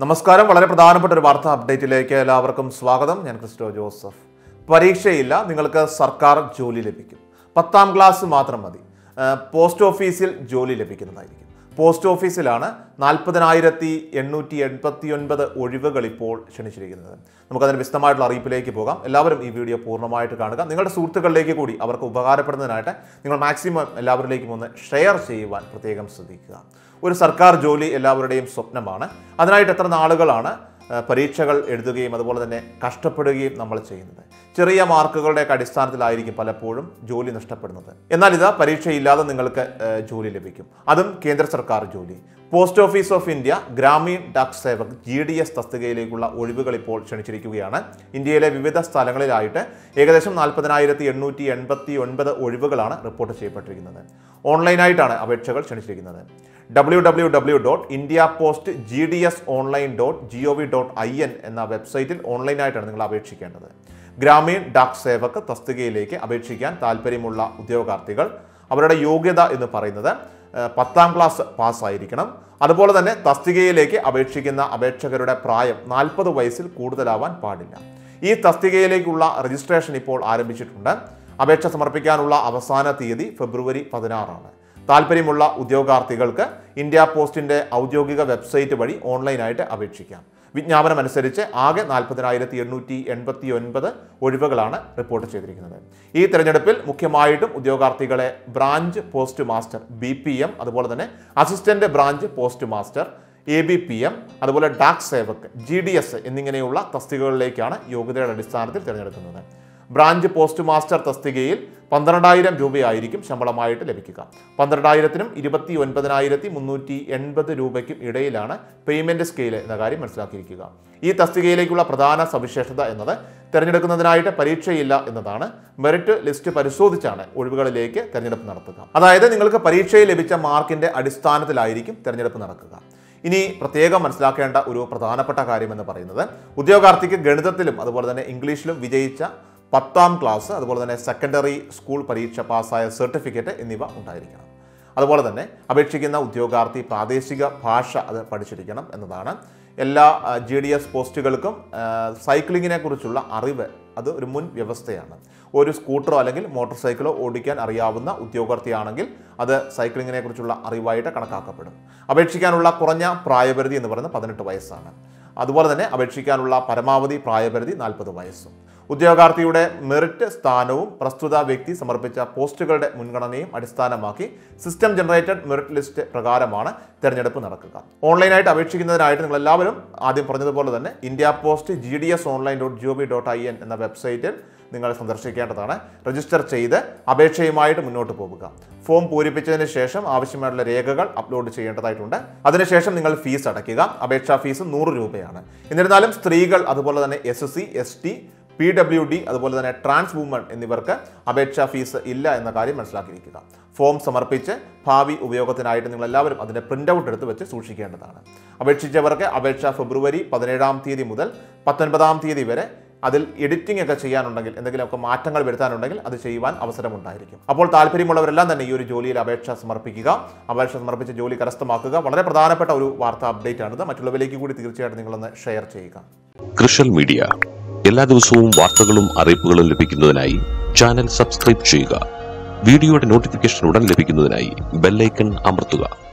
നമസ്കാരം വളരെ പ്രധാനപ്പെട്ട ഒരു വാർത്താ അപ്ഡേറ്റിലേക്ക് എല്ലാവർക്കും സ്വാഗതം ഞാൻ ക്രിസ്റ്റോ ജോസഫ് പരീക്ഷയില്ല നിങ്ങൾക്ക് സർക്കാർ ജോലി ലഭിക്കും പത്താം ക്ലാസ് മാത്രം മതി ആ, പോസ്റ്റ് ഓഫീസിൽ ജോലി ലഭിക്കുന്നതായിരിക്കും പോസ്റ്റ് ഓഫീസിലാണ് നാൽപ്പതിനായിരത്തി എണ്ണൂറ്റി എൺപത്തി ഒൻപത് ഒഴിവുകൾ ഇപ്പോൾ ക്ഷണിച്ചിരിക്കുന്നത് നമുക്കതിന് വിശദമായിട്ടുള്ള അറിയിപ്പിലേക്ക് പോകാം എല്ലാവരും ഈ വീഡിയോ പൂർണ്ണമായിട്ട് കാണുക നിങ്ങളുടെ സുഹൃത്തുക്കളിലേക്ക് കൂടി അവർക്ക് ഉപകാരപ്പെടുന്നതിനായിട്ട് നിങ്ങൾ മാക്സിമം എല്ലാവരിലേക്കും ഒന്ന് ഷെയർ ചെയ്യുവാൻ പ്രത്യേകം ശ്രദ്ധിക്കുക ഒരു സർക്കാർ ജോലി എല്ലാവരുടെയും സ്വപ്നമാണ് അതിനായിട്ട് എത്ര നാളുകളാണ് ആ, പരീക്ഷകൾ എഴുതുകയും അതുപോലെ തന്നെ കഷ്ടപ്പെടുകയും നമ്മൾ ചെയ്യുന്നത് ചെറിയ മാർക്കുകളുടെയൊക്കെ അടിസ്ഥാനത്തിലായിരിക്കും പലപ്പോഴും ജോലി നഷ്ടപ്പെടുന്നത് എന്നാൽ ഇതാ പരീക്ഷയില്ലാതെ നിങ്ങൾക്ക് ആ, ജോലി ലഭിക്കും അതും കേന്ദ്ര സർക്കാർ ജോലി post office of India Gramin Dak Sevak G D S തസ്തികയിലേക്കുള്ള ഒഴിവുകൾ ഇപ്പോൾ ക്ഷണിച്ചിരിക്കുകയാണ് ഇന്ത്യയിലെ വിവിധ സ്ഥലങ്ങളിലായിട്ട് ഏകദേശം നാൽപ്പതിനായിരത്തി എണ്ണൂറ്റി എൺപത്തി ഒൻപത് ഒഴിവുകളാണ് റിപ്പോർട്ട് ചെയ്യപ്പെട്ടിരിക്കുന്നത് ഓൺലൈനായിട്ടാണ് അപേക്ഷകൾ ക്ഷണിച്ചിരിക്കുന്നത് W W W dot India post G D S online dot G O V dot I N എന്ന വെബ്സൈറ്റിൽ ഓൺലൈനായിട്ടാണ് നിങ്ങൾ അപേക്ഷിക്കേണ്ടത് ഗ്രാമീൺ ഡാക് സേവക് തസ്തികയിലേക്ക് അപേക്ഷിക്കാൻ താല്പര്യമുള്ള ഉദ്യോഗാർത്ഥികൾ അവരുടെ യോഗ്യത എന്ന് പറയുന്നത് ഏഹ്, പത്താം ക്ലാസ് പാസ്സായിരിക്കണം അതുപോലെ തന്നെ തസ്തികയിലേക്ക് അപേക്ഷിക്കുന്ന അപേക്ഷകരുടെ പ്രായം നാൽപ്പത് വയസ്സിൽ കൂടുതലാവാൻ പാടില്ല ഈ തസ്തികയിലേക്കുള്ള രജിസ്ട്രേഷൻ ഇപ്പോൾ ആരംഭിച്ചിട്ടുണ്ട് അപേക്ഷ സമർപ്പിക്കാനുള്ള അവസാന തീയതി ഫെബ്രുവരി പതിനാറാണ് താല്പര്യമുള്ള ഉദ്യോഗാർത്ഥികൾക്ക് ഇന്ത്യ പോസ്റ്റിന്റെ ഔദ്യോഗിക വെബ്സൈറ്റ് വഴി ഓൺലൈനായിട്ട് അപേക്ഷിക്കാം വിജ്ഞാപനം അനുസരിച്ച് ആകെ നാൽപ്പതിനായിരത്തി എണ്ണൂറ്റി എൺപത്തി ഒൻപത് ഒഴിവുകളാണ് റിപ്പോർട്ട് ചെയ്തിരിക്കുന്നത് ഈ തെരഞ്ഞെടുപ്പിൽ മുഖ്യമായിട്ടും ഉദ്യോഗാർത്ഥികളെ branch post master B P M അതുപോലെ തന്നെ assistant branch post master A B P M അതുപോലെ Dak Sevak G D S എന്നിങ്ങനെയുള്ള തസ്തികകളിലേക്കാണ് യോഗ്യതയുടെ അടിസ്ഥാനത്തിൽ തിരഞ്ഞെടുക്കുന്നത് ബ്രാഞ്ച് പോസ്റ്റ് മാസ്റ്റർ തസ്തികയിൽ പന്ത്രണ്ടായിരം രൂപയായിരിക്കും ശമ്പളമായിട്ട് ലഭിക്കുക പന്ത്രണ്ടായിരത്തിനും ഇരുപത്തി ഒൻപതിനായിരത്തി മുന്നൂറ്റി എൺപത് രൂപയ്ക്കും ഇടയിലാണ് പേയ്മെന്റ് സ്കെയിൽ എന്ന കാര്യം മനസ്സിലാക്കിയിരിക്കുക ഈ തസ്തികയിലേക്കുള്ള പ്രധാന സവിശേഷത എന്നത് തിരഞ്ഞെടുക്കുന്നതിനായിട്ട് പരീക്ഷയില്ല എന്നതാണ് മെറിറ്റ് ലിസ്റ്റ് പരിശോധിച്ചാണ് ഒഴിവുകളിലേക്ക് തിരഞ്ഞെടുപ്പ് നടത്തുക അതായത് നിങ്ങൾക്ക് പരീക്ഷയിൽ ലഭിച്ച മാർക്കിന്റെ അടിസ്ഥാനത്തിലായിരിക്കും തിരഞ്ഞെടുപ്പ് നടക്കുക ഇനി പ്രത്യേകം മനസ്സിലാക്കേണ്ട ഒരു പ്രധാനപ്പെട്ട കാര്യം എന്ന് പറയുന്നത് ഉദ്യോഗാർത്ഥിക്ക് ഗണിതത്തിലും അതുപോലെ തന്നെ ഇംഗ്ലീഷിലും വിജയിച്ച പത്താം ക്ലാസ് അതുപോലെ തന്നെ സെക്കൻഡറി സ്കൂൾ പരീക്ഷ പാസ്സായ സർട്ടിഫിക്കറ്റ് എന്നിവ ഉണ്ടായിരിക്കണം അതുപോലെ തന്നെ അപേക്ഷിക്കുന്ന ഉദ്യോഗാർത്ഥി പ്രാദേശിക ഭാഷ അത് പഠിച്ചിരിക്കണം എന്നതാണ് എല്ലാ ജി ഡി എസ് പോസ്റ്റുകൾക്കും ആ, സൈക്ലിങ്ങിനെ കുറിച്ചുള്ള അറിവ് അത് ഒരു മുൻ വ്യവസ്ഥയാണ് ഒരു സ്കൂട്ടറോ അല്ലെങ്കിൽ മോട്ടോർ സൈക്കിളോ ഓടിക്കാൻ അറിയാവുന്ന ഉദ്യോഗാർത്ഥിയാണെങ്കിൽ അത് സൈക്ലിങ്ങിനെ കുറിച്ചുള്ള അറിവായിട്ട് കണക്കാക്കപ്പെടും അപേക്ഷിക്കാനുള്ള കുറഞ്ഞ പ്രായപരിധി എന്ന് പറയുന്നത് പതിനെട്ട് വയസ്സാണ് അതുപോലെ തന്നെ അപേക്ഷിക്കാനുള്ള പരമാവധി പ്രായപരിധി നാൽപ്പത് വയസ്സും ഉദ്യോഗാർത്ഥിയുടെ മെറിറ്റ് സ്ഥാനവും പ്രസ്തുത വ്യക്തി സമർപ്പിച്ച പോസ്റ്റുകളുടെ മുൻഗണനയും അടിസ്ഥാനമാക്കി സിസ്റ്റം ജനറേറ്റഡ് മെറിറ്റ് ലിസ്റ്റ് പ്രകാരമാണ് തിരഞ്ഞെടുപ്പ് നടക്കുക ഓൺലൈനായിട്ട് അപേക്ഷിക്കുന്നതിനായിട്ട് നിങ്ങൾ എല്ലാവരും ആദ്യം പറഞ്ഞതുപോലെ തന്നെ India post G D S online dot G O V dot I N എന്ന വെബ്സൈറ്റിൽ നിങ്ങൾ സന്ദർശിക്കേണ്ടതാണ് രജിസ്റ്റർ ചെയ്ത് അപേക്ഷയുമായിട്ട് മുന്നോട്ട് പോകുക ഫോം പൂരിപ്പിച്ചതിന് ശേഷം ആവശ്യമായിട്ടുള്ള രേഖകൾ അപ്ലോഡ് ചെയ്യേണ്ടതായിട്ടുണ്ട് അതിനുശേഷം നിങ്ങൾ ഫീസ് അടയ്ക്കുക അപേക്ഷാ ഫീസ് നൂറ് രൂപയാണ് എന്നിരുന്നാലും സ്ത്രീകൾ അതുപോലെ തന്നെ S S C S T P W D അതുപോലെ തന്നെ ട്രാൻസ് വുമൺ എന്നിവർക്ക് അപേക്ഷാ ഫീസ് ഇല്ല എന്ന കാര്യം മനസ്സിലാക്കിയിരിക്കുക ഫോം സമർപ്പിച്ച് ഭാവി ഉപയോഗത്തിനായിട്ട് നിങ്ങൾ എല്ലാവരും അതിൻ്റെ പ്രിൻ്റ് ഔട്ട് എടുത്ത് വെച്ച് സൂക്ഷിക്കേണ്ടതാണ് അപേക്ഷിച്ചവർക്ക് അപേക്ഷ ഫെബ്രുവരി പതിനേഴാം തീയതി മുതൽ പത്തൊൻപതാം തീയതി വരെ അതിൽ എഡിറ്റിംഗ് ഒക്കെ ചെയ്യാനുണ്ടെങ്കിൽ എന്തെങ്കിലുമൊക്കെ മാറ്റങ്ങൾ വരുത്താനുണ്ടെങ്കിൽ അത് ചെയ്യുവാൻ അവസരമുണ്ടായിരിക്കും അപ്പോൾ താല്പര്യമുള്ളവരെല്ലാം തന്നെ ഈ ഒരു ജോലിയിൽ അപേക്ഷ സമർപ്പിക്കുക അപേക്ഷ സമർപ്പിച്ച് ജോലി കരസ്ഥമാക്കുക വളരെ പ്രധാനപ്പെട്ട ഒരു വാർത്താ അപ്ഡേറ്റ് ആണിത് മറ്റുള്ളവരിലേക്ക് കൂടി തീർച്ചയായിട്ടും നിങ്ങളൊന്ന് ഷെയർ ചെയ്യുക കൃഷൽ മീഡിയ എല്ലാ ദിവസവും വാർത്തകളും അറിയിപ്പുകളും ലഭിക്കുന്നതിനായി ചാനൽ സബ്സ്ക്രൈബ് ചെയ്യുക വീഡിയോയുടെ നോട്ടിഫിക്കേഷൻ ഉടൻ ലഭിക്കുന്നതിനായി ബെല്ലൈക്കൺ അമർത്തുക